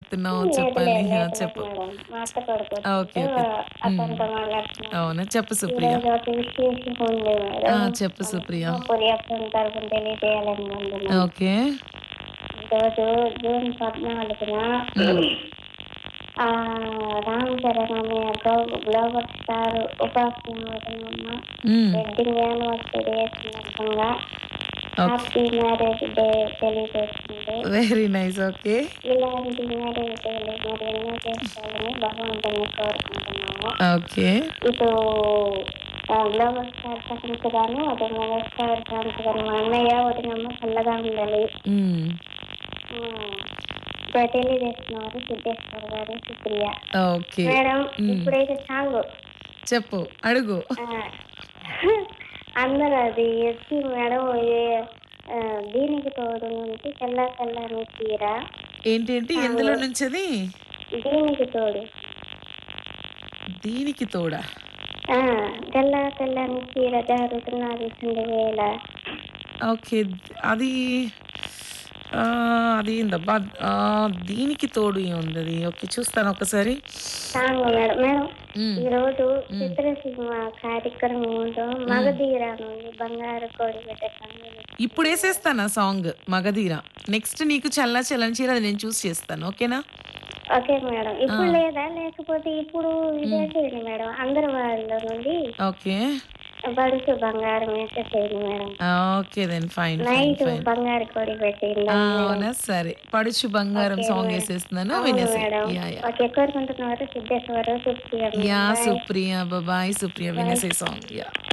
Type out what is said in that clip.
చెప్తున్నావు లేదు చెప్పాలి లేదు ఆ, లేదు చెప్పు మేడం మా అత్త కొడుకు ఓకే ఓకే అతనితో మాట్లాడుతున్నాను అవునా చెప్పు సుప్రియ ఈరోజు ఒక విశేషం ఉంది ఆ, మేడం చెప్పు సుప్రియ పురియత్వం తరపున తెలియజేయాలనుకుంటున్నాను ఓకే ఈరోజు జూన్ పద్నాలుగున ఆ రామ్ చరణ్ అనే గ్లో- గ్లోబల్ స్టార్ ఉపాసన వదినమ్మ మ్మ్. వెడ్డింగ్ యానివర్సరీ సందర్భంగా హ్యాపీ మ్యారేజ్ డే తెలియజేస్తుంది వెరీ నైస్ ఓకే ఇలాంటి మ్యారేజ్ డేలు మరి ఎన్నో చేసుకోవాలని భగవంతుని కోరుకుంటున్నాము ఓకే ఇటు ఆ, గ్లోబల్ స్టార్ ప్రపంచ గాను అటు మెగాస్టార్ ప్రపంచ గాను మా అన్నయ్య వదినమ్మ చల్లగా ఉండాలి మ్మ్. ఉమ్, ఇప్పుడు తెలియజేస్తున్నారు సిద్ధేశ్వర్ గారు సుప్రియ ఓకే మేడం ఇప్పుడైతే సాంగ్ చెప్పు అడుగు అందరూ అది వచ్చి మేడం ఏ- ఆ, దీనికి తోడు నుంచి తెల్ల తెల్లని చీర ఏంటి ఏంటి ఎందులో నుంచి అది దీనికి తోడు దీనికి తోడా ఆ, తెల్ల తెల్లని చీర జరుగుతున్నది సండి వేళ ఓకే అది ఆ, అది ఏందబ్బా ఆ, దీనికి తోడు ఏముంది అది ఓకే చూస్తాను ఒకసారి సాంగ్ మేడం మేడం మ్మ్. ఈ రోజు చిత్రసీమ కార్యక్రమంలో మగధీర నుండి బంగారు కోడి పెట్ట కన్నులు ఇప్పుడు వేసేస్తాను ఆ సాంగ్ మగధీర నెక్స్ట్ నీకు చల్ల చల్లని చీర అది నేను చూస్ చేస్తాను ఓకేనా ఓకే మేడం ఇప్పుడు లేదా లేకపోతే ఇప్పుడు ఇదే చేయండి మేడం అందరి వాళ్ళ నుండి ఓకే బడుసు బంగారం వేసేసేయండి madam okay then fine fine night fine బంగారు కోడి పెట్టింది అవునా సరే పడుచు బంగారం సాంగ్ వేసేస్తున్నాను వినేసి మేడం యా యా ఓకే కోరుకుంటున్నారు సిద్ధేశ్వర సుప్రియ యా సుప్రియ బాయ్ సుప్రియ వినేసే సాంగ్ యా